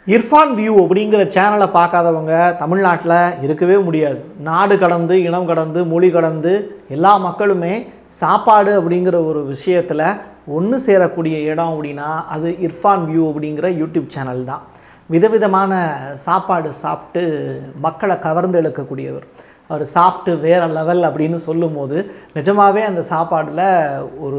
Irfan view அப்படிங்கிற சேனலை பார்க்காதவங்க தமிழ்நாட்டில் இருக்கவே முடியாது நாடு கடந்து இனம் கடந்து மொழி கடந்து எல்லா மக்களுமே சாப்பாடு அப்படிங்கிற ஒரு விஷயத்தில் ஒன்று சேரக்கூடிய இடம் அப்படின்னா அது இர்ஃபான் வியூ அப்படிங்கிற யூடியூப் சேனல் தான் விதவிதமான சாப்பாடு சாப்பிட்டு மக்களை கவர்ந்து இழுக்கக்கூடியவர் அவர் சாப்பிட்டு வேறு லெவல் அப்படின்னு சொல்லும்போது நிஜமாகவே அந்த சாப்பாடில் ஒரு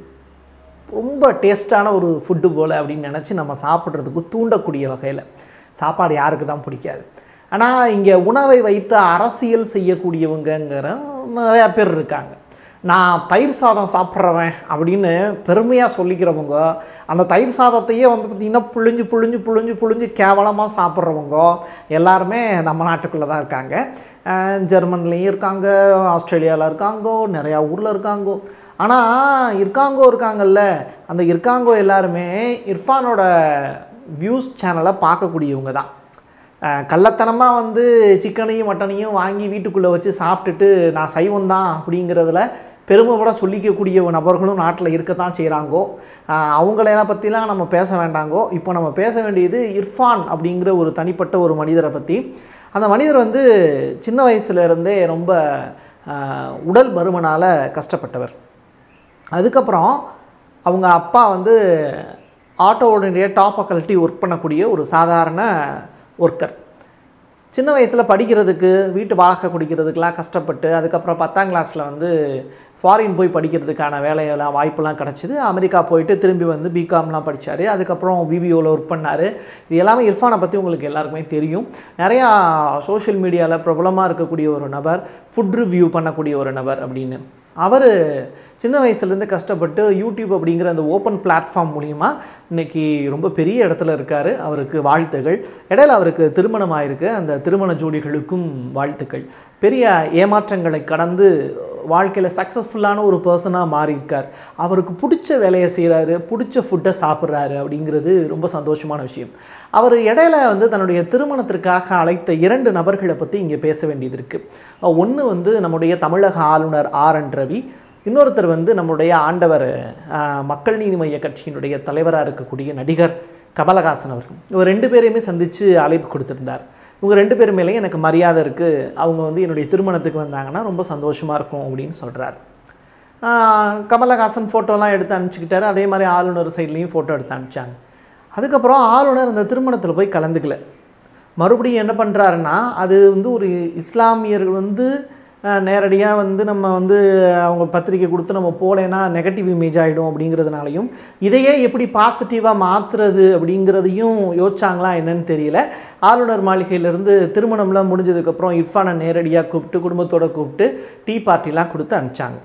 ரொம்ப டேஸ்டான ஒரு ஃபுட்டு போல் அப்படின்னு நினச்சி நம்ம சாப்பிட்றதுக்கு தூண்டக்கூடிய வகையில் சாப்பாடு யாருக்கு தான் பிடிக்காது ஆனால் இங்கே உணவை வைத்து அரசியல் செய்யக்கூடியவங்கங்கிற நிறையா பேர் இருக்காங்க நான் தயிர் சாதம் சாப்பிட்றவன் அப்படின்னு பெருமையாக சொல்லிக்கிறவங்க அந்த தயிர் சாதத்தையே வந்து பார்த்திங்கன்னா புழிஞ்சு புழிஞ்சு புழிஞ்சு புழிஞ்சு கேவலமாக சாப்பிட்றவங்க எல்லாருமே நம்ம நாட்டுக்குள்ளே தான் இருக்காங்க அஹ் ஜெர்மன்லேயும் இருக்காங்க ஆஸ்திரேலியாவில் இருக்காங்கோ நிறையா ஊரில் இருக்காங்கோ ஆனால் இருக்காங்கோ இருக்காங்கல்ல அந்த இருக்காங்கோ எல்லாருமே இர்ஃபானோட வியூஸ் சேனலை பார்க்கக்கூடியவங்க தான் அஹ் கள்ளத்தனமாக வந்து சிக்கனையும் மட்டனையும் வாங்கி வீட்டுக்குள்ளே வச்சு சாப்பிட்டுட்டு நான் சைவம் தான் அப்படிங்கிறதுல பெருமைப்பட சொல்லிக்கக்கூடிய நபர்களும் நாட்டில் இருக்கத்தான் செய்கிறாங்கோ அஹ் அவங்களையெல்லாம் பற்றிலாம் நம்ம பேச வேண்டாங்கோ இப்போ நம்ம பேச வேண்டியது இர்ஃபான் அப்படிங்கிற ஒரு தனிப்பட்ட ஒரு மனிதரை பற்றி அந்த மனிதர் வந்து சின்ன வயசுல இருந்தே ரொம்ப அஹ், உடல் பருமனால் கஷ்டப்பட்டவர் அதுக்கப்புறம் அவங்க அப்பா வந்து ஆட்டோவுடைய டாப் கழட்டி ஒர்க் பண்ணக்கூடிய ஒரு சாதாரண ஒர்க்கர் சின்ன வயசில் படிக்கிறதுக்கு வீட்டு வாழக்கை குடிக்கிறதுக்கெலாம் கஷ்டப்பட்டு அதுக்கப்புறம் பத்தாம் கிளாஸில் வந்து ஃபாரின் போய் படிக்கிறதுக்கான வேலையெல்லாம் வாய்ப்பெல்லாம் கிடச்சிது அமெரிக்கா போயிட்டு திரும்பி வந்து பிகாம்லாம் படித்தார் அதுக்கப்புறம் பிபிஓவில் ஒர்க் பண்ணார் இது எல்லாமே இர்ஃபானை பற்றி உங்களுக்கு எல்லாருக்குமே தெரியும் நிறையா சோஷியல் மீடியாவில் பிரபலமாக இருக்கக்கூடிய ஒரு நபர் ஃபுட் ரிவ்யூ பண்ணக்கூடிய ஒரு நபர் அப்படின்னு அவர் சின்ன வயசுலேருந்து கஷ்டப்பட்டு யூடியூப் அப்படிங்கிற அந்த ஓப்பன் பிளாட்ஃபார்ம் மூலிமா இன்னைக்கு ரொம்ப பெரிய இடத்துல இருக்கார் அவருக்கு வாழ்த்துகள் இடையில அவருக்கு திருமணம் ஆயிருக்கு அந்த திருமண ஜோடிகளுக்கும் வாழ்த்துக்கள் பெரிய ஏமாற்றங்களை கடந்து வாழ்க்கையில் சக்ஸஸ்ஃபுல்லான ஒரு பர்சனாக மாறியிருக்கார் அவருக்கு பிடிச்ச வேலையை செய்கிறாரு பிடிச்ச ஃபுட்டை சாப்பிட்றாரு அப்படிங்கிறது ரொம்ப சந்தோஷமான விஷயம் அவர் இடையில வந்து தன்னுடைய திருமணத்திற்காக அழைத்த இரண்டு நபர்களை பற்றி இங்கே பேச வேண்டியது இருக்குது ஒன்று வந்து நம்முடைய தமிழக ஆளுநர் ஆர் என் ரவி இன்னொருத்தர் வந்து நம்முடைய ஆண்டவர் ஆஹ், மக்கள் நீதி மைய கட்சியினுடைய தலைவராக இருக்கக்கூடிய நடிகர் கமலஹாசன் அவர்கள் இவர் ரெண்டு பேரையுமே சந்தித்து அழைப்பு கொடுத்திருந்தார் இவங்க ரெண்டு பேர் மேலேயும் எனக்கு மரியாதை இருக்குது அவங்க வந்து என்னுடைய திருமணத்துக்கு வந்தாங்கன்னா ரொம்ப சந்தோஷமாக இருக்கும் அப்படின்னு சொல்கிறார் கமலஹாசன் ஃபோட்டோலாம் எடுத்து அனுப்பிச்சிக்கிட்டாரு அதே மாதிரி ஆளுநர் சைட்லேயும் ஃபோட்டோ எடுத்து அனுப்பிச்சாங்க அதுக்கப்புறம் ஆளுநர் அந்த திருமணத்தில் போய் கலந்துக்கல மறுபடியும் என்ன பண்ணுறாருன்னா அது வந்து ஒரு இஸ்லாமியர்கள் வந்து நேரடியாக வந்து நம்ம வந்து அவங்க பத்திரிக்கை கொடுத்து நம்ம போலேன்னா நெகட்டிவ் இமேஜ் ஆகிடும் அப்படிங்கிறதுனாலையும் இதையே எப்படி பாசிட்டிவாக மாற்றுறது அப்படிங்கிறதையும் யோசிச்சாங்களா என்னன்னு தெரியல ஆளுநர் மாளிகையிலேருந்து திருமணம்லாம் முடிஞ்சதுக்கப்புறம் இர்ஃபானை நேரடியாக கூப்பிட்டு குடும்பத்தோட கூப்பிட்டு டீ பார்ட்டிலாம் கொடுத்து அனுப்பிச்சாங்க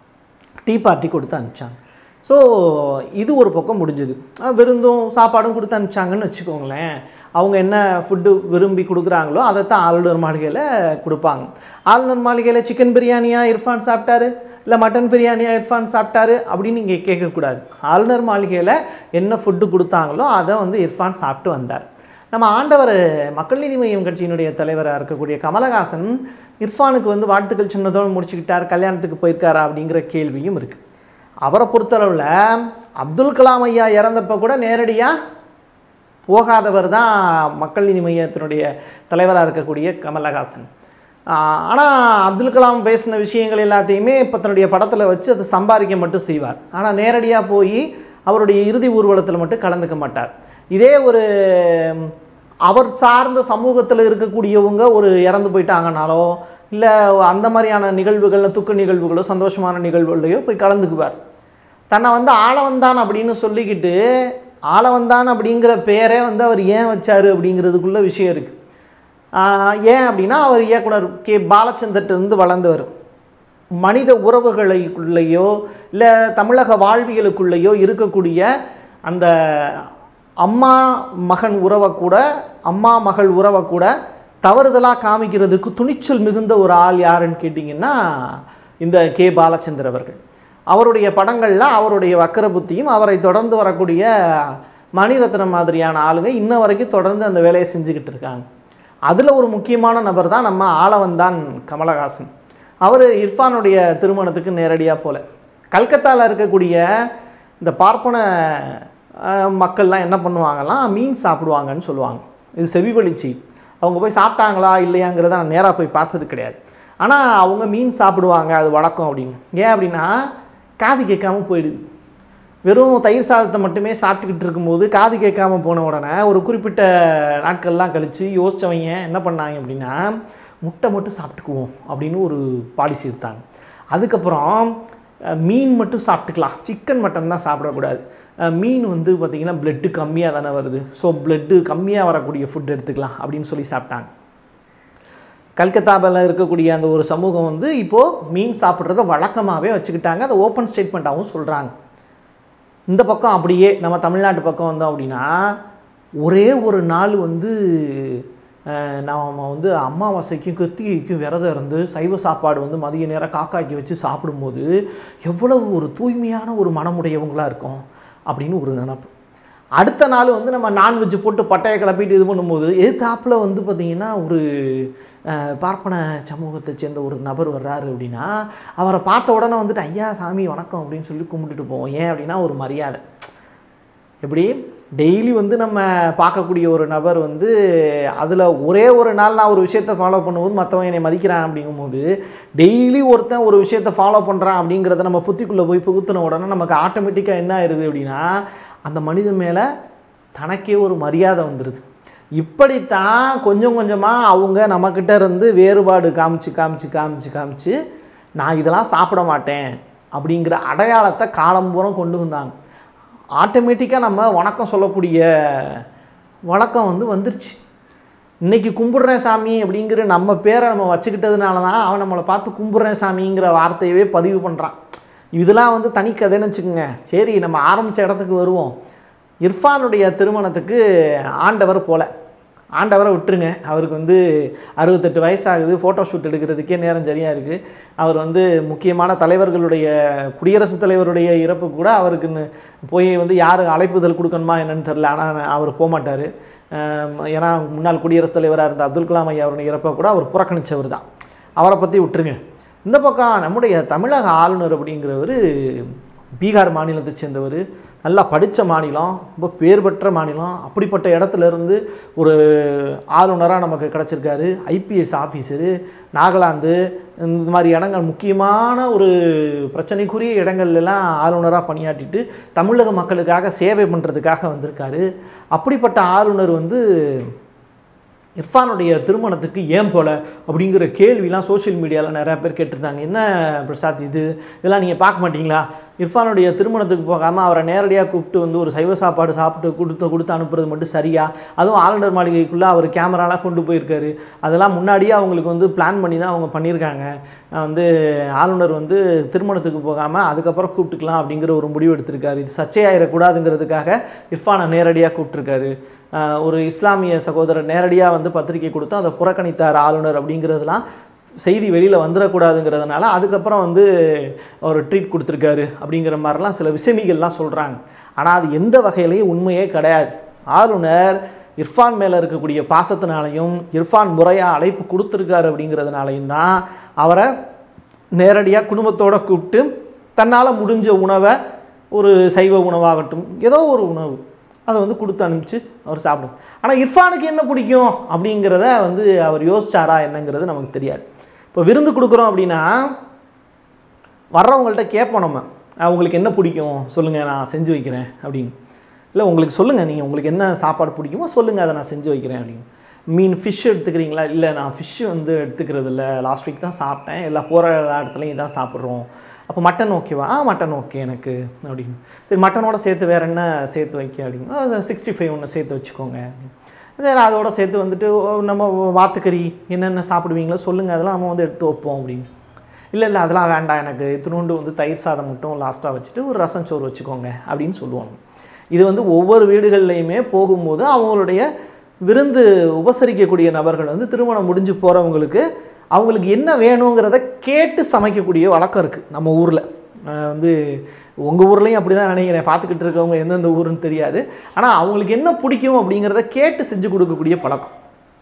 டீ பார்ட்டி கொடுத்து அனுப்பிச்சாங்க ஸோ இது ஒரு பக்கம் முடிஞ்சுது அஹ் விருந்தும் சாப்பாடும் கொடுத்து அனுப்பிச்சாங்கன்னு வச்சுக்கோங்களேன் அவங்க என்ன ஃபுட்டு விரும்பி கொடுக்குறாங்களோ அதை தான் ஆளுநர் மாளிகையில் கொடுப்பாங்க ஆளுநர் மாளிகையில் சிக்கன் பிரியாணியா இர்ஃபான் சாப்பிட்டாரு இல்லை மட்டன் பிரியாணியா இர்ஃபான் சாப்பிட்டாரு அப்படின்னு இங்கே கேட்கக்கூடாது ஆளுநர் மாளிகையில் என்ன ஃபுட்டு கொடுத்தாங்களோ அதை வந்து இர்ஃபான் சாப்பிட்டு வந்தார் நம்ம ஆண்டவர் மக்கள் நீதி மையம் கட்சியினுடைய தலைவராக இருக்கக்கூடிய கமலஹாசன் இர்ஃபானுக்கு வந்து வாழ்த்துக்கள் சின்னதோடு முடிச்சுக்கிட்டார் கல்யாணத்துக்கு போயிருக்காரா அப்படிங்கிற கேள்வியும் இருக்குது அவரை பொறுத்தளவில் அப்துல் கலாம் ஐயா இறந்தப்ப கூட நேரடியாக போகாதவர் தான் மக்கள் நீதி மையத்தினுடைய தலைவராக இருக்கக்கூடிய கமலஹாசன் ஆனால் அப்துல் கலாம் பேசின விஷயங்கள் எல்லாத்தையுமே இப்போ தன்னுடைய படத்தில் வச்சு அதை சம்பாதிக்க மட்டும் செய்வார் ஆனால் நேரடியாக போய் அவருடைய இறுதி ஊர்வலத்தில் மட்டும் கலந்துக்க மாட்டார் இதே ஒரு ம், அவர் சார்ந்த சமூகத்தில் இருக்கக்கூடியவங்க ஒரு இறந்து போயிட்டாங்கனாலோ இல்லை அந்த மாதிரியான நிகழ்வுகள் துக்க நிகழ்வுகளோ சந்தோஷமான நிகழ்வுகளையோ போய் கலந்துக்குவார் தன்னை வந்து ஆளவந்தான் அப்படின்னு சொல்லிக்கிட்டு ஆளவந்தான் அப்படிங்கிற பேரே வந்து அவர் ஏன் வச்சாரு அப்படிங்கிறதுக்குள்ள விஷயம் இருக்குது ஏன் அப்படின்னா அவர் இயக்குனர் கே பாலச்சந்தர்கிட்ட வளர்ந்தவர் மனித உறவுகளுக்குள்ளேயோ இல்லை தமிழக வாழ்வியலுக்குள்ளேயோ இருக்கக்கூடிய அந்த அம்மா மகன் உறவை கூட அம்மா மகள் உறவை கூட தவறுதலாக காமிக்கிறதுக்கு துணிச்சல் மிகுந்த ஒரு ஆள் யாருன்னு கேட்டிங்கன்னா இந்த கே பாலச்சந்தர் அவர்கள் அவருடைய படங்களில் அவருடைய வக்கர புத்தியும் அவரை தொடர்ந்து வரக்கூடிய மணிரத்னம் மாதிரியான ஆளுங்க இன்ன வரைக்கும் தொடர்ந்து அந்த வேலையை செஞ்சுக்கிட்டு இருக்காங்க அதில் ஒரு முக்கியமான நபர் தான் நம்ம ஆளவந்தான் கமலஹாசன் அவர் இர்ஃபானுடைய திருமணத்துக்கு நேரடியாக போல கல்கத்தாவில் இருக்கக்கூடிய இந்த பார்ப்பன அஹ், மக்கள்லாம் என்ன பண்ணுவாங்கலாம் மீன் சாப்பிடுவாங்கன்னு சொல்லுவாங்க இது செவிவழி செய்தி அவங்க போய் சாப்பிட்டாங்களா இல்லையாங்கிறத நான் நேராக போய் பார்த்தது கிடையாது ஆனால் அவங்க மீன் சாப்பிடுவாங்க அது வழக்கம் அப்படின்னு ஏன் அப்படின்னா காது கேட்காம போயிடுது வெறும் தயிர் சாதத்தை மட்டுமே சாப்பிட்டுக்கிட்டு இருக்கும்போது காது கேட்காம போன உடனே ஒரு குறிப்பிட்ட நாட்கள்லாம் கழித்து யோசிச்சவங்க என்ன பண்ணாங்க அப்படின்னா முட்டை மட்டும் சாப்பிட்டுக்குவோம் அப்படின்னு ஒரு பாலிசி எடுத்தாங்க அதுக்கப்புறம் அஹ், மீன் மட்டும் சாப்பிட்டுக்கலாம் சிக்கன் மட்டன் தான் சாப்பிடக்கூடாது அஹ், மீன் வந்து பார்த்திங்கன்னா பிளட்டு கம்மியாக தானே வருது ஸோ பிளட்டு கம்மியாக வரக்கூடிய ஃபுட் எடுத்துக்கலாம் அப்படின்னு சொல்லி சாப்பிட்டாங்க கல்கத்தாவில் இருக்கக்கூடிய அந்த ஒரு சமூகம் வந்து இப்போது மீன் சாப்பிட்றத வழக்கமாகவே வச்சுக்கிட்டாங்க அதை ஓப்பன் ஸ்டேட்மெண்ட்டாகவும் சொல்கிறாங்க இந்த பக்கம் அப்படியே நம்ம தமிழ்நாட்டு பக்கம் வந்தோம் அப்படின்னா ஒரே ஒரு நாள் வந்து அஹ், நாம வந்து அமாவாசைக்கும் கிருத்திகைக்கும் விரதம் இருந்து சைவ சாப்பாடு வந்து மதிய நேரம் காக்காய்க்கு வச்சு சாப்பிடும்போது எவ்வளவு ஒரு தூய்மையான ஒரு மனமுடையவங்களாக இருக்கும் அப்படின்னு ஒரு நினப்பு அடுத்த நாள் வந்து நம்ம நான்வெஜ் போட்டு பட்டையை கிளப்பிட்டு இது பண்ணும்போது எதிர்த்தாப்பில் வந்து பார்த்திங்கன்னா ஒரு அஹ், பார்ப்பன சமூகத்தை சேர்ந்த ஒரு நபர் வர்றாரு அப்படின்னா அவரை பார்த்த உடனே வந்துட்டு ஐயா சாமி வணக்கம் அப்படின்னு சொல்லி கும்பிட்டுட்டு போவோம் ஏன் அப்படின்னா ஒரு மரியாதை எப்படி டெய்லி வந்து நம்ம பார்க்கக்கூடிய ஒரு நபர் வந்து அதில் ஒரே ஒரு நாள் நான் ஒரு விஷயத்தை ஃபாலோ பண்ணும்போது மற்றவன் என்னை மதிக்கிறான் அப்படிங்கும்போது டெய்லி ஒருத்தன் ஒரு விஷயத்தை ஃபாலோ பண்ணுறான் அப்படிங்கிறத நம்ம புத்திக்குள்ளே போய் புகுத்தின உடனே நமக்கு ஆட்டோமேட்டிக்காக என்ன ஆயிடுது அப்படின்னா அந்த மனிதன் மேலே தனக்கே ஒரு மரியாதை வந்துடுது இப்படித்தான் கொஞ்சம் கொஞ்சமாக அவங்க நம்மக்கிட்ட இருந்து வேறுபாடு காமிச்சு காமிச்சு காமிச்சு காமிச்சு நான் இதெல்லாம் சாப்பிட மாட்டேன் அப்படிங்கிற அடையாளத்தை காலம்பூரம் கொண்டு வந்தாங்க ஆட்டோமேட்டிக்காக நம்ம வணக்கம் சொல்லக்கூடிய வழக்கம் வந்து வந்துருச்சு இன்னைக்கு கும்பிட்றேன் சாமி அப்படிங்கிற நம்ம பேரை நம்ம வச்சுக்கிட்டதுனால தான் அவன் நம்மளை பார்த்து கும்பிட்றேன் சாமிங்கிற வார்த்தையவே பதிவு பண்ணுறான் இதெல்லாம் வந்து தனி கதைன்னு வச்சுக்கோங்க சரி நம்ம ஆரம்பித்த இடத்துக்கு வருவோம் இர்ஃபானுடைய திருமணத்துக்கு ஆண்டவர் போல ஆண்டவரை விட்டுருங்க அவருக்கு வந்து அறுபத்தெட்டு வயசாகுது ஃபோட்டோ ஷூட் எடுக்கிறதுக்கே நேரம் சரியாக இருக்குது அவர் வந்து முக்கியமான தலைவர்களுடைய குடியரசுத் தலைவருடைய இறப்பு கூட அவருக்கு ந- போய் வந்து யார் அழைப்புதல் கொடுக்கணுமா என்னன்னு தெரில ஆனால் அவர் போக மாட்டார் ஏன்னா முன்னாள் குடியரசுத் தலைவராக இருந்த அப்துல் கலாம் ஐயா அவருடைய இறப்பை கூட அவர் புறக்கணித்தவர் தான் அவரை பற்றி விட்டுருங்க இந்த பக்கம் நம்முடைய தமிழக ஆளுநர் அப்படிங்கிறவர் பீகார் மாநிலத்தை சேர்ந்தவர் நல்லா படித்த மாநிலம் ரொம்ப பேர் பெற்ற மாநிலம் அப்படிப்பட்ட இடத்துல இருந்து ஒரு ஆளுநராக நமக்கு கிடச்சிருக்காரு ஐபிஎஸ் ஆஃபீஸரு நாகாலாந்து இந்த மாதிரி இடங்கள் முக்கியமான ஒரு பிரச்சனைக்குரிய இடங்கள்ல எல்லாம் ஆளுநராக பணியாற்றிட்டு தமிழக மக்களுக்காக சேவை பண்ணுறதுக்காக வந்திருக்காரு அப்படிப்பட்ட ஆளுநர் வந்து இர்ஃபானுடைய திருமணத்துக்கு ஏன் போல அப்படிங்கிற கேள்விலாம் சோஷியல் மீடியாவில் நிறையா பேர் கேட்டிருந்தாங்க என்ன பிரசாத் இது இதெல்லாம் நீங்கள் பார்க்க மாட்டீங்களா இர்ஃபானுடைய திருமணத்துக்கு போகாமல் அவரை நேரடியாக கூப்பிட்டு வந்து ஒரு சைவ சாப்பாடு சாப்பிட்டு கொடுத்து கொடுத்து அனுப்புறது மட்டும் சரியா அதுவும் ஆளுநர் மாளிகைக்குள்ளே அவர் கேமராலாம் கொண்டு போயிருக்காரு அதெல்லாம் முன்னாடியே அவங்களுக்கு வந்து பிளான் பண்ணி தான் அவங்க பண்ணியிருக்காங்க அஹ் வந்து ஆளுநர் வந்து திருமணத்துக்கு போகாமல் அதுக்கப்புறம் கூப்பிட்டுக்கலாம் அப்படிங்கிற ஒரு முடிவு எடுத்திருக்காரு இது சர்ச்சையாயிடக்கூடாதுங்கிறதுக்காக இர்ஃபானை நேரடியாக கூப்பிட்டுருக்காரு ஆஹ் ஒரு இஸ்லாமிய சகோதரர் நேரடியாக வந்து பத்திரிக்கை கொடுத்து அதை புறக்கணித்தார் ஆளுநர் அப்படிங்கிறதுலாம் செய்தி வெளியில் வந்துடக்கூடாதுங்கிறதுனால அதுக்கப்புறம் வந்து ஒரு ட்ரீட் கொடுத்துருக்காரு அப்படிங்கிற மாதிரிலாம் சில விஷமிகள்லாம் சொல்கிறாங்க ஆனால் அது எந்த வகையிலையும் உண்மையே கிடையாது ஆளுநர் இர்ஃபான் மேலே இருக்கக்கூடிய பாசத்தினாலையும் இர்ஃபான் முறையாக அழைப்பு கொடுத்துருக்காரு அப்படிங்கிறதுனாலையும் தான் அவரை நேரடியாக குடும்பத்தோட கூப்பிட்டு தன்னால் முடிஞ்ச உணவை ஒரு சைவ உணவாகட்டும் ஏதோ ஒரு உணவு அதை வந்து கொடுத்து அனுப்பிச்சு அவர் சாப்பிடும் ஆனால் இர்ஃபானுக்கு என்ன பிடிக்கும் அப்படிங்கிறத வந்து அவர் யோசிச்சாரா என்னங்கிறது நமக்கு தெரியாது இப்போ விருந்து கொடுக்குறோம் அப்படின்னா வர்றவங்கள்ட்ட கேட்போம் நம்ம "அஹ், உங்களுக்கு என்ன பிடிக்கும் சொல்லுங்கள் நான் செஞ்சு வைக்கிறேன் அப்படின்னு இல்லை உங்களுக்கு சொல்லுங்கள் நீங்கள் உங்களுக்கு என்ன சாப்பாடு பிடிக்குமோ சொல்லுங்கள் அதை நான் செஞ்சு வைக்கிறேன் அப்படின்னு மீன் ஃபிஷ் எடுத்துக்கிறீங்களா இல்லை நான் ஃபிஷ் வந்து எடுத்துக்கிறது இல்லை லாஸ்ட் வீக் தான் சாப்பிட்டேன் எல்லா போகிற எல்லா இடத்துலையும் இதான் சாப்பிட்றோம் அப்போ மட்டன் ஓகேவா ஆ மட்டன் ஓகே எனக்கு அப்படின்னு சரி மட்டனோட சேர்த்து வேறு என்ன சேர்த்து வைக்க அப்படின்னு சிக்ஸ்டி ஃபைவ் ஒன்று சேர்த்து வச்சுக்கோங்க அப்படின்னு. சரி அதோட சேர்த்து வந்துட்டு ஓ, நம்ம வாத்துக்கறி என்னென்ன சாப்பிடுவீங்களோ சொல்லுங்கள் அதெல்லாம் நம்ம வந்து எடுத்து வைப்போம் அப்படின்னு இல்லை இல்லை அதெல்லாம் வேண்டாம் எனக்கு இத்தினோண்டு வந்து தயிர் சாதம் மட்டும் லாஸ்ட்டாக வச்சுட்டு ஒரு ரசம் சோறு வச்சுக்கோங்க அப்படின்னு சொல்லுவாங்க இது வந்து ஒவ்வொரு வீடுகள்லையுமே போகும்போது அவங்களுடைய விருந்து உபசரிக்கக்கூடிய நபர்கள் வந்து திருமணம் முடிஞ்சு போகிறவங்களுக்கு அவங்களுக்கு என்ன வேணுங்கிறத கேட்டு சமைக்கக்கூடிய வழக்கம் இருக்குது நம்ம ஊரில் வந்து உங்கள் ஊர்லேயும் அப்படி தான் நினைக்கிறேன் பார்த்துக்கிட்டு இருக்கவங்க எந்தெந்த ஊருன்னு தெரியாது ஆனால் அவங்களுக்கு என்ன பிடிக்கும் அப்படிங்கிறத கேட்டு செஞ்சு கொடுக்கக்கூடிய பழக்கம்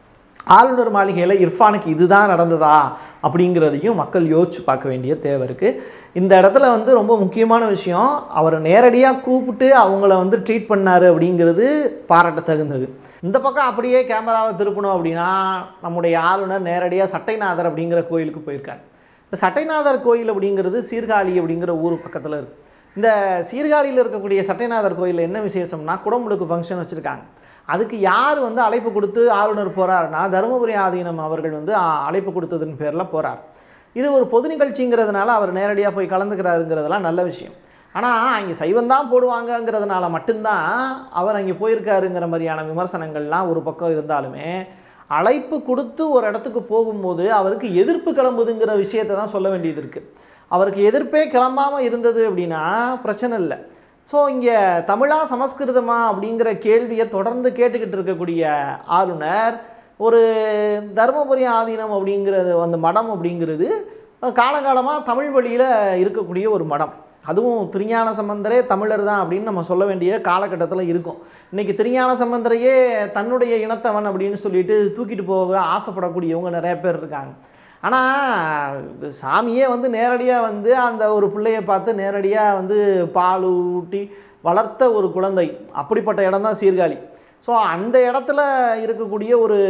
ஆளுநர் மாளிகையில் இர்ஃபானுக்கு இதுதான் நடந்ததா அப்படிங்கிறதையும் மக்கள் யோசிச்சு பார்க்க வேண்டிய தேவை இருக்குது இந்த இடத்துல வந்து ரொம்ப முக்கியமான விஷயம் அவரை நேரடியாக கூப்பிட்டு அவங்கள வந்து ட்ரீட் பண்ணார் அப்படிங்கிறது பாராட்ட தகுந்தது இந்த பக்கம் அப்படியே கேமராவை திருப்பணும் அப்படின்னா நம்முடைய ஆளுநர் நேரடியாக சட்டைநாதர் அப்படிங்கிற கோயிலுக்கு போயிருக்காங்க இந்த சட்டைநாதர் கோயில் அப்படிங்கிறது சீர்காழி அப்படிங்கிற ஊர் பக்கத்தில் இருக்குது இந்த சீர்காழியில் இருக்கக்கூடிய சட்டைநாதர் கோயிலில் என்ன விசேஷம்னா குடமுழுக்கு ஃபங்க்ஷன் வச்சுருக்காங்க அதுக்கு யார் வந்து அழைப்பு கொடுத்து ஆளுநர் போகிறாருன்னா தருமபுரி ஆதீனம் அவர்கள் வந்து ஆ, அழைப்பு கொடுத்ததன் பேரில் போகிறார் இது ஒரு பொது நிகழ்ச்சிங்கிறதுனால அவர் நேரடியாக போய் கலந்துக்கிறாருங்கிறதெல்லாம் நல்ல விஷயம் ஆனால் அங்கே சைவம் தான் போடுவாங்கங்கிறதுனால மட்டும்தான் அவர் அங்கே போயிருக்காருங்கிற மாதிரியான விமர்சனங்கள்லாம் ஒரு பக்கம் இருந்தாலுமே அழைப்பு கொடுத்து ஒரு இடத்துக்கு போகும்போது அவருக்கு எதிர்ப்பு கிளம்புதுங்கிற விஷயத்தை தான் சொல்ல வேண்டியது இருக்குது அவருக்கு எதிர்ப்பே கிளம்பாமல் இருந்தது அப்படின்னா பிரச்சனை இல்லை ஸோ இங்கே தமிழா சமஸ்கிருதமா அப்படிங்கிற கேள்வியை தொடர்ந்து கேட்டுக்கிட்டு இருக்கக்கூடிய ஆளுநர் ஒரு தருமபுரி ஆதீனம் அப்படிங்கிறது அந்த மடம் அப்படிங்கிறது காலகாலமாக தமிழ் வழியில் இருக்கக்கூடிய ஒரு மடம் அதுவும் திருஞான சம்பந்தரே தமிழர் தான் அப்படின்னு நம்ம சொல்ல வேண்டிய காலகட்டத்தில் இருக்கும் இன்றைக்கி திருஞான சம்பந்தரையே தன்னுடைய இனத்தவன் அப்படின்னு சொல்லிட்டு தூக்கிட்டு போக ஆசைப்படக்கூடியவங்க நிறைய பேர் இருக்காங்க ஆனால் இது சாமியே வந்து நேரடியாக வந்து அந்த ஒரு பிள்ளையை பார்த்து நேரடியாக வந்து பால் ஊட்டி வளர்த்த ஒரு குழந்தை அப்படிப்பட்ட இடம் தான் சீர்காழி ஸோ அந்த இடத்துல இருக்கக்கூடிய ஒரு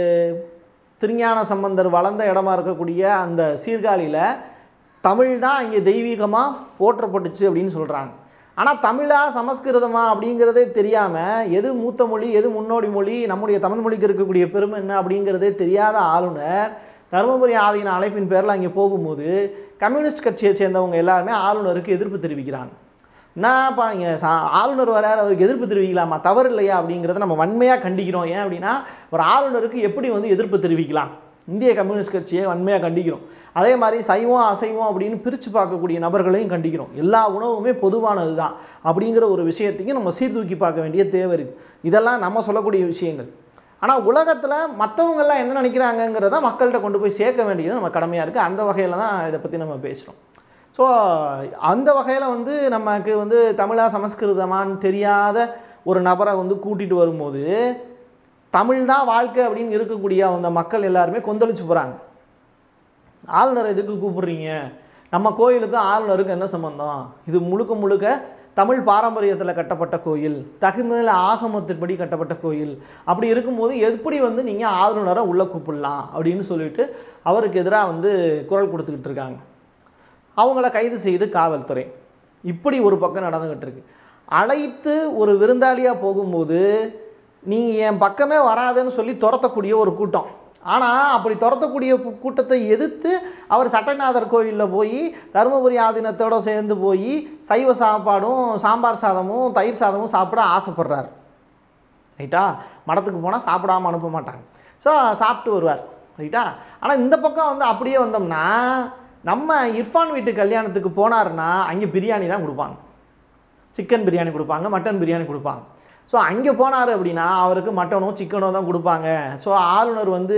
திருஞான சம்பந்தர் வளர்ந்த இடமா இருக்கக்கூடிய அந்த சீர்காழியில் தமிழ் தான் இங்கே தெய்வீகமாக போற்றப்பட்டுச்சு அப்படின்னு சொல்கிறாங்க ஆனால் தமிழா சமஸ்கிருதமா அப்படிங்கிறதே தெரியாமல் எது மூத்த மொழி எது முன்னோடி மொழி நம்முடைய தமிழ் மொழிக்கு இருக்கக்கூடிய பெருமை என்ன அப்படிங்கிறதே தெரியாத ஆளுநர் தருமபுரி ஆதீன அழைப்பின் பேரில் அங்கே போகும்போது கம்யூனிஸ்ட் கட்சியை சேர்ந்தவங்க எல்லாருமே ஆளுநருக்கு எதிர்ப்பு தெரிவிக்கிறாங்க என்னப்பா இங்கே சா ஆளுநர் வரார் அவருக்கு எதிர்ப்பு தெரிவிக்கலாமா தவறு இல்லையா அப்படிங்கிறத நம்ம வன்மையாக கண்டிக்கிறோம் ஏன் அப்படின்னா ஒரு ஆளுநருக்கு எப்படி வந்து எதிர்ப்பு தெரிவிக்கலாம் இந்திய கம்யூனிஸ்ட் கட்சியை வன்மையாக கண்டிக்கிறோம் அதே மாதிரி சைவம் அசைவம் அப்படின்னு பிரித்து பார்க்கக்கூடிய நபர்களையும் கண்டிக்கிறோம் எல்லா உணவுமே பொதுவானது தான் அப்படிங்கிற ஒரு விஷயத்தையும் நம்ம சீர்தூக்கி பார்க்க வேண்டிய தேவை இருக்குது இதெல்லாம் நம்ம சொல்லக்கூடிய விஷயங்கள் ஆனால் உலகத்தில் மற்றவங்கெல்லாம் என்ன நினைக்கிறாங்கங்கிறத மக்கள்கிட்ட கொண்டு போய் சேர்க்க வேண்டியது நம்ம கடமையாக இருக்குது அந்த வகையில் தான் இதை பற்றி நம்ம பேசுகிறோம் ஸோ அந்த வகையில் வந்து நமக்கு வந்து தமிழா சமஸ்கிருதமான்னு தெரியாத ஒரு நபரை வந்து கூட்டிகிட்டு வரும்போது தமிழ் தான் வாழ்க்கை அப்படின்னு இருக்கக்கூடிய அந்த மக்கள் எல்லாருமே கொந்தளிச்சு போகிறாங்க ஆளுநரை எதுக்கு கூப்பிடுறீங்க நம்ம கோயிலுக்கும் ஆளுநருக்கும் என்ன சம்பந்தம் இது முழுக்க முழுக்க தமிழ் பாரம்பரியத்தில் கட்டப்பட்ட கோயில் தகுமையில் ஆகமத்தின்படி கட்டப்பட்ட கோயில் அப்படி இருக்கும்போது எப்படி வந்து நீங்கள் ஆளுநரை உள்ளே கூப்பிடலாம் அப்படின்னு சொல்லிட்டு அவருக்கு எதிராக வந்து குரல் கொடுத்துக்கிட்டு இருக்காங்க அவங்கள கைது செய்து காவல்துறை இப்படி ஒரு பக்கம் நடந்துக்கிட்டு இருக்கு அழைத்து ஒரு விருந்தாளியாக போகும்போது நீ என் பக்கமே வராதுன்னு சொல்லி துரத்தக்கூடிய ஒரு கூட்டம் ஆனால் அப்படி துரத்தக்கூடிய கூ- கூட்டத்தை எதிர்த்து அவர் சட்டநாதர் கோயிலில் போய் தருமபுரி ஆதீனத்தோட சேர்ந்து போய் சைவ சாப்பாடும் சாம்பார் சாதமும் தயிர் சாதமும் சாப்பிட ஆசைப்படுறார் ரைட்டா மடத்துக்கு போனால் சாப்பிடாம அனுப்ப மாட்டாங்க ஸோ சாப்பிட்டு வருவார் ரைட்டா ஆனால் இந்த பக்கம் வந்து அப்படியே வந்தோம்னா நம்ம இர்ஃபான் வீட்டு கல்யாணத்துக்கு போனாருன்னா அங்கே பிரியாணி தான் கொடுப்பாங்க சிக்கன் பிரியாணி கொடுப்பாங்க மட்டன் பிரியாணி கொடுப்பாங்க ஸோ அங்கே போனார் அப்படின்னா அவருக்கு மட்டனோ சிக்கனோ தான் கொடுப்பாங்க ஸோ ஆளுநர் வந்து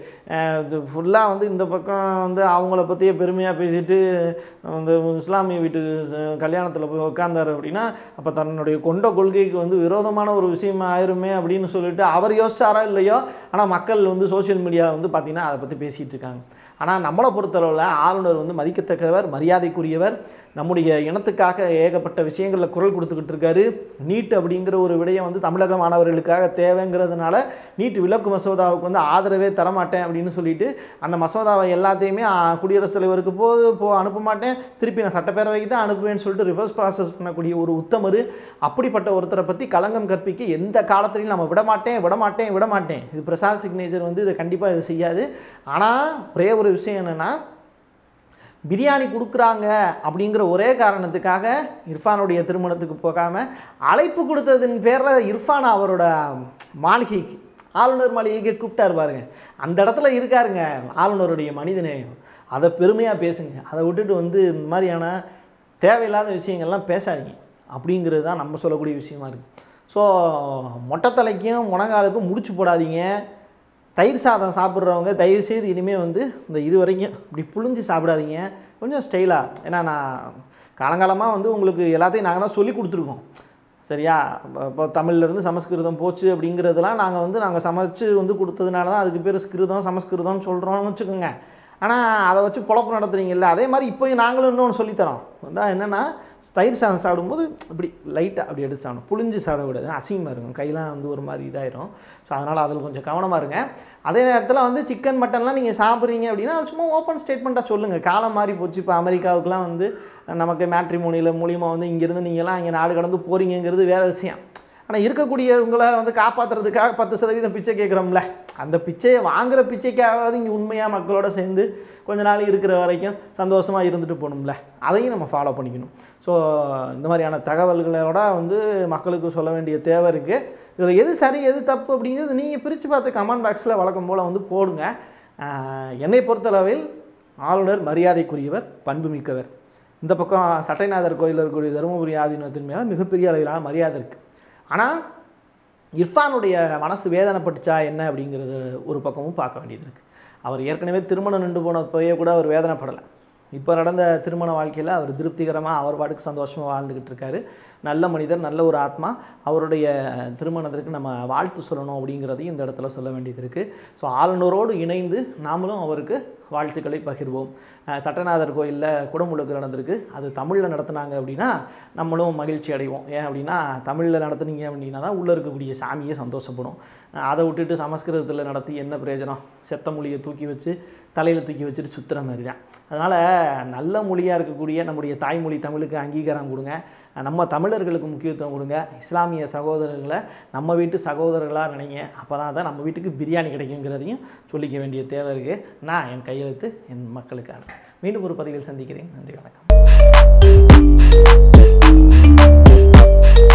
ஃபுல்லாக வந்து இந்த பக்கம் வந்து அவங்கள பற்றியே பெருமையாக பேசிட்டு இந்த இஸ்லாமிய வீட்டு கல்யாணத்தில் போய் உட்காந்தாரு அப்படின்னா அப்போ தன்னுடைய கொண்ட கொள்கைக்கு வந்து விரோதமான ஒரு விஷயம் ஆயிருமே அப்படின்னு சொல்லிட்டு அவர் யோசிச்சாரா இல்லையோ ஆனால் மக்கள் வந்து சோஷியல் மீடியா வந்து பார்த்திங்கன்னா அதை பற்றி பேசிகிட்டு இருக்காங்க ஆனால் நம்மளை பொறுத்தளவில் ஆளுநர் வந்து மதிக்கத்தக்கவர் மரியாதைக்குரியவர் நம்முடைய இனத்துக்காக ஏகப்பட்ட விஷயங்களில் குரல் கொடுத்துக்கிட்டு இருக்காரு நீட் அப்படிங்கிற ஒரு விடயம் வந்து தமிழக மாணவர்களுக்காக தேவைங்கிறதுனால நீட் விலக்கு மசோதாவுக்கு வந்து ஆதரவே தரமாட்டேன் அப்படின்னு சொல்லிட்டு அந்த மசோதாவை எல்லாத்தையுமே ஆ, குடியரசுத் தலைவருக்கு போ போ அனுப்ப மாட்டேன் திருப்பி நான் சட்டப்பேரவைக்கு தான் அனுப்புவேன்னு சொல்லிட்டு ரிவர்ஸ் ப்ராசஸ் பண்ணக்கூடிய ஒரு உத்தமர் அப்படிப்பட்ட ஒருத்தரை பற்றி களங்கம் கற்பிக்க எந்த காலத்துலையும் நம்ம விட மாட்டேன் விட மாட்டேன் விட மாட்டேன் இது பிரசாத் சிக்னேச்சர் வந்து இதை கண்டிப்பாக இது செய்யாது ஆனால் ஒரே ஒரு விஷயம் என்னென்னா பிரியாணி கொடுக்குறாங்க அப்படிங்கிற ஒரே காரணத்துக்காக இர்ஃபானுடைய திருமணத்துக்கு போகாமல் அழைப்பு கொடுத்ததின் பேரில் இர்ஃபான் அவரோட மாளிகைக்கு ஆளுநர் மாளிகைக்கு கூப்பிட்டாரு பாருங்க அந்த இடத்துல இருக்காருங்க ஆளுநருடைய மனிதநேயம் அதை பெருமையாக பேசுங்க அதை விட்டுட்டு வந்து இந்த மாதிரியான தேவையில்லாத விஷயங்கள்லாம் பேசாதீங்க அப்படிங்கிறது தான் நம்ம சொல்லக்கூடிய விஷயமா இருக்குது ஸோ மொட்டைத்தலைக்கும் முனங்காலுக்கும் முடிச்சு போடாதீங்க தயிர் சாதம் சாப்பிட்றவங்க தயவு செய்து இனிமேல் வந்து இந்த இது வரைக்கும் இப்படி புழிஞ்சு சாப்பிடாதீங்க கொஞ்சம் ஸ்டைலாக ஏன்னா நான் காலங்காலமாக வந்து உங்களுக்கு எல்லாத்தையும் நாங்கள் தான் சொல்லி கொடுத்துருக்கோம் சரியா இப்போ- இப்போ தமிழ்லேருந்து சமஸ்கிருதம் போச்சு அப்படிங்கிறதுலாம் நாங்கள் வந்து நாங்கள் சமைச்சு வந்து கொடுத்ததுனால தான் அதுக்கு பேர் ஸ்கிருதம் சமஸ்கிருதம்னு சொல்கிறோம்னு வச்சுக்கோங்க ஆனால் அதை வச்சு பொழப்பு நடத்துறீங்கல்ல அதே மாதிரி இப்போ நாங்களும் இன்னொன்று சொல்லித்தரோம் அதான் என்னென்னா தயிர் சாதம் சாப்பிடும்போது இப்படி லைட்டாக அப்படி எடுத்து சாப்பிடணும் புளிஞ்சு சாப்பிட விடாது அசிங்கமாக இருக்கும் கையெல்லாம் வந்து ஒரு மாதிரி இதாயிரும் ஸோ அதனால் அதில் கொஞ்சம் கவனமாக இருங்க அதே நேரத்தில் வந்து சிக்கன் மட்டன்லாம் நீங்கள் சாப்பிட்றீங்க அப்படின்னா அது சும்மா ஓப்பன் ஸ்டேட்மெண்ட்டாக சொல்லுங்கள் காலம் மாறி போச்சு இப்போ அமெரிக்காவுக்குலாம் வந்து நமக்கு மேட்ரிமோனியில் மூலியமாக வந்து இங்கேருந்து நீங்கள்லாம் இங்கே நாடு கடந்து போகிறீங்கிறது வேறு விஷயம் ஆனால் இருக்கக்கூடியவங்களை வந்து காப்பாற்றுறதுக்காக பத்து சதவீதம் பிச்சை கேட்குறோம்ல அந்த பிச்சையை வாங்குற பிச்சைக்காவது இங்கே உண்மையாக மக்களோட சேர்ந்து கொஞ்ச நாள் இருக்கிற வரைக்கும் சந்தோஷமாக இருந்துட்டு போகணும்ல அதையும் நம்ம ஃபாலோ பண்ணிக்கணும் ஸோ இந்த மாதிரியான தகவல்களோட வந்து மக்களுக்கு சொல்ல வேண்டிய தேவை இருக்குது இதில் எது சரி எது தப்பு அப்படிங்கிறது நீங்கள் பிரித்து பார்த்து கமெண்ட் பாக்ஸில் வழக்கம் போல் வந்து போடுங்க ஆஹ் என்னை பொறுத்தளவில் ஆளுநர் மரியாதைக்குரியவர் பண்புமிக்கவர் இந்த பக்கம் சட்டைநாதர் கோயிலில் இருக்கக்கூடிய தருமபுரி ஆதீனத்தின் மேலே மிகப்பெரிய அளவிலான மரியாதை இருக்குது ஆனால் இர்ஃபானுடைய மனசு வேதனைப்பட்டுச்சா என்ன அப்படிங்கிறது ஒரு பக்கமும் பார்க்க வேண்டியது இருக்குது அவர் ஏற்கனவே திருமணம் நின்று போனப்போயே கூட அவர் வேதனைப்படலை இப்போ நடந்த திருமண வாழ்க்கையில் அவர் திருப்திகரமாக அவர் பாட்டுக்கு சந்தோஷமாக வாழ்ந்துக்கிட்டு இருக்காரு நல்ல மனிதர் நல்ல ஒரு ஆத்மா அவருடைய திருமணத்திற்கு நம்ம வாழ்த்து சொல்லணும் அப்படிங்கிறதையும் இந்த இடத்துல சொல்ல வேண்டியது இருக்குது ஸோ ஆளுநரோடு இணைந்து நாமளும் அவருக்கு வாழ்த்துக்களை பகிர்வோம் அஹ் சட்டநாதர் கோயிலில் குடமுழுக்கு நடந்திருக்கு அது தமிழில் நடத்துனாங்க அப்படின்னா நம்மளும் மகிழ்ச்சி அடைவோம் ஏன் அப்படின்னா தமிழில் நடத்துனீங்க அப்படின்னா தான் உள்ளே இருக்கக்கூடிய சாமியே சந்தோஷப்படும் அஹ் அதை விட்டுட்டு சமஸ்கிருதத்தில் நடத்தி என்ன பிரயோஜனம் செத்த மொழியை தூக்கி வச்சு தலையில் தூக்கி வச்சுட்டு சுற்றுற மாதிரி தான் அதனால் நல்ல மொழியாக இருக்கக்கூடிய நம்முடைய தாய்மொழி தமிழுக்கு அங்கீகாரம் கொடுங்க நம்ம தமிழர்களுக்கு முக்கியத்துவம் கொடுங்க இஸ்லாமிய சகோதரர்களை நம்ம வீட்டு சகோதரர்களாக நினைங்க அப்போ தான் தான் நம்ம வீட்டுக்கு பிரியாணி கிடைக்குங்கிறதையும் சொல்லிக்க வேண்டிய தேவை இருக்குது நான் என் கையெழுத்து என் மக்களுக்கான மீண்டும் ஒரு பதிவில் சந்திக்கிறேன் நன்றி வணக்கம்